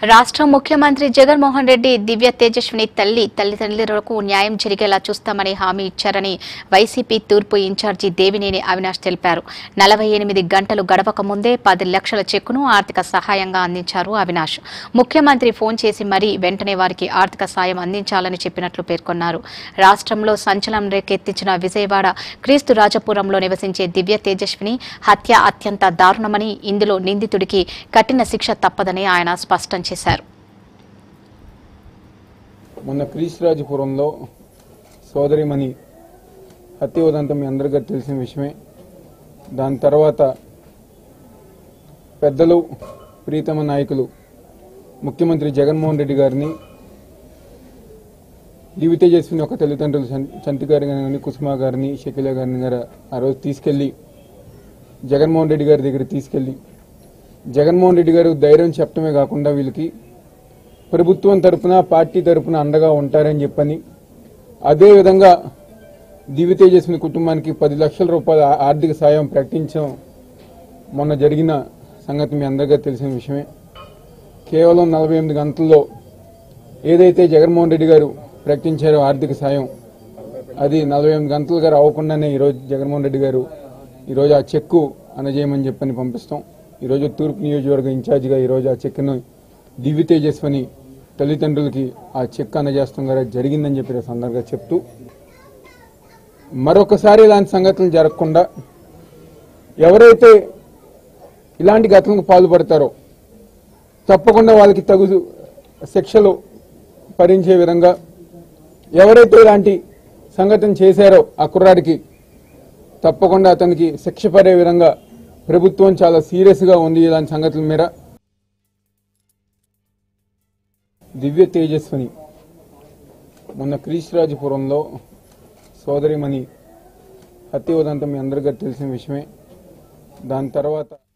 రాష్ట్ర ముఖ్యమంత్రి జగన్మోహన్ రెడ్డి దివ్య తేజస్విని తల్లి తల్లిదండ్రులకు న్యాయం జరిగేలా చూస్తామని హామీ ఇచ్చారని వైసీపీ తూర్పు ఇన్ఛార్జి దేవినేని అవినాష్ తెలిపారు నలభై ఎనిమిది గంటలు గడవక ముందే పది లక్షల చెక్కును ఆర్థిక సహాయంగా అందించారు అవినాష్ ముఖ్యమంత్రి ఫోన్ చేసి మరీ వెంటనే వారికి ఆర్థిక సాయం అందించాలని చెప్పినట్లు పేర్కొన్నారు రాష్ట్రంలో సంచలనం రేకెత్తించిన విజయవాడ క్రీస్తు రాజపురంలో నివసించే దివ్య తేజస్విని హత్య అత్యంత దారుణమని ఇందులో నిందితుడికి కఠిన శిక్ష తప్పదని ఆయన స్పష్టం చేశారు మొన్న క్రీస్తురాజపురంలో సోదరిమణి హత్య ఉదంతం మీ అందరికీ తెలిసిన విషయమే దాని తర్వాత పెద్దలు ప్రీతమ నాయకులు ముఖ్యమంత్రి జగన్మోహన్ రెడ్డి గారిని దివి తేజస్విని ఒక తల్లిదండ్రులు చం- చంటి గారి గారిని కుసుమ గారిని షకిల గారిని గారు ఆ రోజు తీసుకెళ్లి జగన్మోహన్ రెడ్డి గారి దగ్గర తీసుకెళ్లి జగన్మోహన్ రెడ్డి గారు ధైర్యం చెప్పడమే కాకుండా వీళ్ళకి ప్రభుత్వం తరపున పార్టీ తరపున అండగా ఉంటారని చెప్పని అదేవిధంగా దివ్య తేజస్విని కుటుంబానికి పది లక్షల రూపాయల ఆ- ఆర్థిక సాయం ప్రకటించడం మొన్న జరిగిన సంగతి మీ అందరికీ తెలిసిన విషయమే కేవలం నలభై ఎనిమిది గంటల్లో ఏదైతే జగన్మోహన్ రెడ్డి గారు ప్రకటించారో ఆర్థిక సాయం అది నలభై ఎనిమిది గంటలుగా రావకుండానే ఈరోజు జగన్మోహన్ రెడ్డి గారు ఈరోజు ఆ చెక్కు అందజేయమని చెప్పని పంపిస్తాం ఈరోజు తూర్పు నియోజకవర్గ ఇన్ఛార్జిగా ఈరోజు ఆ చెక్కును దివ్య తేజస్వని తల్లిదండ్రులకి ఆ చెక్ అందజేస్తాం గారు జరిగిందని చెప్పి ఈ సందర్భంగా చెప్తూ మరొకసారి ఇలాంటి సంఘటనలు జరగకుండా ఎవరైతే ఇలాంటి ఘటనలకు పాల్పడతారో తప్పకుండా వాళ్ళకి తగు శిక్షలు భరించే విధంగా ఎవరైతే ఇలాంటి సంఘటన చేశారో ఆ కుర్రాడికి తప్పకుండా అతనికి శిక్ష పడే విధంగా ప్రభుత్వం చాలా సీరియస్ గా ఉంది ఇలాంటి సంగతుల మీద దివ్య తేజస్విని మొన్న క్రీస్తురాజపురంలో సోదరిమణి హత్య ఉదంతం మీ అందరికీ తెలిసిన విషయమే దాని తర్వాత